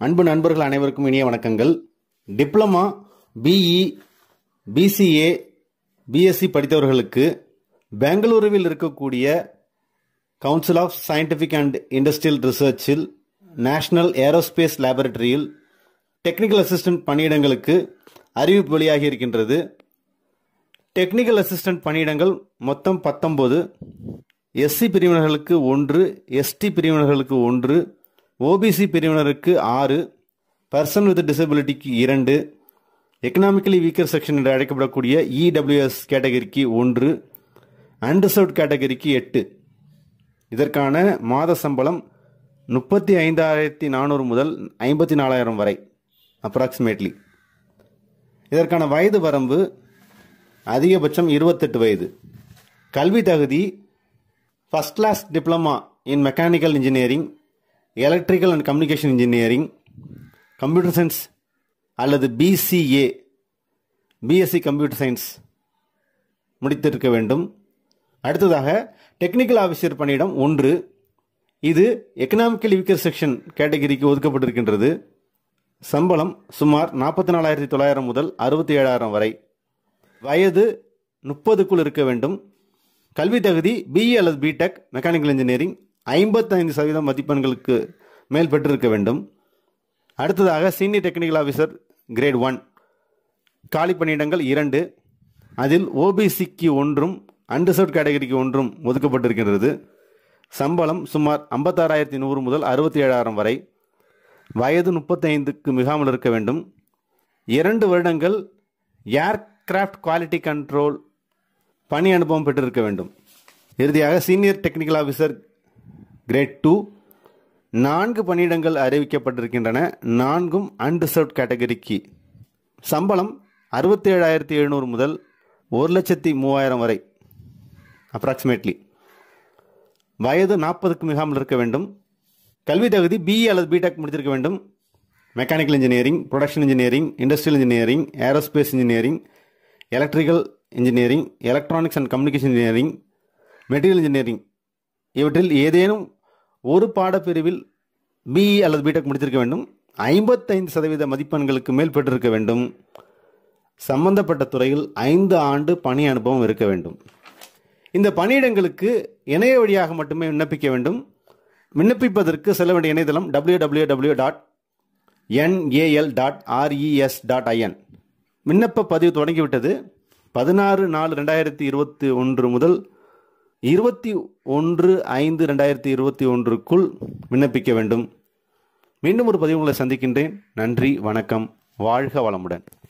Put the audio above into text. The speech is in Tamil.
அன்பு நண்பர்கள் அனைவருக்கும் இனிய வணக்கங்கள் டிப்ளமா பிஇ பிசிஏ பிஎஸ்சி படித்தவர்களுக்கு பெங்களூருவில் இருக்கக்கூடிய council of scientific and industrial ரிசர்ச்சில் நேஷனல் ஏரோஸ்பேஸ் லேபரட்டரியில் டெக்னிக்கல் அசிஸ்டன்ட் பணியிடங்களுக்கு அறிவிப்பு வெளியாகி இருக்கின்றது டெக்னிக்கல் அசிஸ்டன்ட் பணியிடங்கள் மொத்தம் பத்தொன்பது எஸ்சி பிரிவினர்களுக்கு ஒன்று எஸ்டி பிரிவினர்களுக்கு ஒன்று ஓபிசி பிரிவினருக்கு ஆறு பர்சன் வித் டிசபிலிட்டிக்கு இரண்டு எக்கனாமிக்கலி வீக்கர் செக்ஷன் என்று அழைக்கப்படக்கூடிய இடபிள்யூஎஸ் கேட்டகரிக்கு ஒன்று அன்ரிசர்வ்ட் கேட்டகரிக்கு எட்டு இதற்கான மாத சம்பளம் முப்பத்தி ஐந்தாயிரத்தி நானூறு முதல் ஐம்பத்தி நாலாயிரம் வரை அப்ராக்சிமேட்லி இதற்கான வயது வரம்பு அதிகபட்சம் இருபத்தெட்டு வயது கல்வி தகுதி first class diploma in mechanical engineering electrical and communication engineering computer science அல்லது பிசிஏ பிஎஸ்சி கம்ப்யூட்டர் சயின்ஸ் முடித்திருக்க வேண்டும் அடுத்ததாக டெக்னிக்கல் ஆஃபீஸர் பணியிடம் ஒன்று இது எக்கனாமிக்கல் வீக்கர் செக்ஷன் கேட்டகரிக்கு ஒதுக்கப்பட்டிருக்கின்றது சம்பளம் சுமார் நாற்பத்தி நாலாயிரத்தி தொள்ளாயிரம் முதல் அறுபத்தி ஏழாயிரம் வரை வயது முப்பதுக்குள் இருக்க வேண்டும் கல்வி தகுதி பிஇ அல்லது பிடெக் மெக்கானிக்கல் இன்ஜினியரிங் ஐம்பத்தைந்து சதவீதம் மதிப்பெண்களுக்கு மேல் பெற்றிருக்க வேண்டும் அடுத்ததாக senior technical officer grade one காலி பணியிடங்கள் இரண்டு அதில் ஓபிசிக்கு ஒன்றும் அன்ரிசர்வ் கேட்டகரிக்கு ஒன்றும் ஒதுக்கப்பட்டிருக்கின்றது சம்பளம் சுமார் ஐம்பத்தாறாயிரத்தி நூறு முதல் அறுபத்தி ஏழாயிரம் வரை வயது முப்பத்தைந்துக்கு மிகாமல் இருக்க வேண்டும் இரண்டு வருடங்கள் ஏர்கிராஃப்ட் குவாலிட்டி கண்ட்ரோல் பணி அனுபவம் பெற்றிருக்க வேண்டும் இறுதியாக senior technical officer grade two நான்கு பணியிடங்கள் அறிவிக்கப்பட்டிருக்கின்றன நான்கும் அன்ரிசர்வ்ட் கேட்டகரிக்கு சம்பளம் அறுபத்தி ஏழாயிரத்தி எழுநூறு முதல் ஒரு லட்சத்தி மூவாயிரம் வரை அப்ராக்சிமேட்லி வயது நாற்பதுக்கு மிகாமல் இருக்க வேண்டும் கல்வி தகுதி பிஇ அல்லது பிடெக் முடித்திருக்க வேண்டும் mechanical engineering production engineering industrial engineering aerospace engineering electrical engineering electronics and communication engineering material engineering இவற்றில் ஏதேனும் ஒரு பாடப்பிரிவில் பிஇ அல்லது பிடெக் முடித்திருக்க வேண்டும் ஐம்பத்தைந்து சதவீத மதிப்பெண்களுக்கு மேல் பெற்றிருக்க வேண்டும் சம்பந்தப்பட்ட துறையில் ஐந்து ஆண்டு பணி அனுபவம் இருக்க வேண்டும் இந்த பணியிடங்களுக்கு இணைய வழியாக மட்டுமே விண்ணப்பிக்க வேண்டும் விண்ணப்பிப்பதற்கு செல்ல வேண்டிய இணையதளம் W W W dot NAL dot RES dot IN விண்ணப்ப பதிவு தொடங்கிவிட்டது பதினாறு நாலு ரெண்டாயிரத்தி இருபத்தி ஒன்று முதல் இருபத்தி ஒன்று ஐந்து ரெண்டாயிரத்தி இருபத்தி ஒன்றுக்குள் விண்ணப்பிக்க வேண்டும் மீண்டும் ஒரு பதிவு உங்களை சந்திக்கின்றேன் நன்றி வணக்கம் வாழ்க வளமுடன்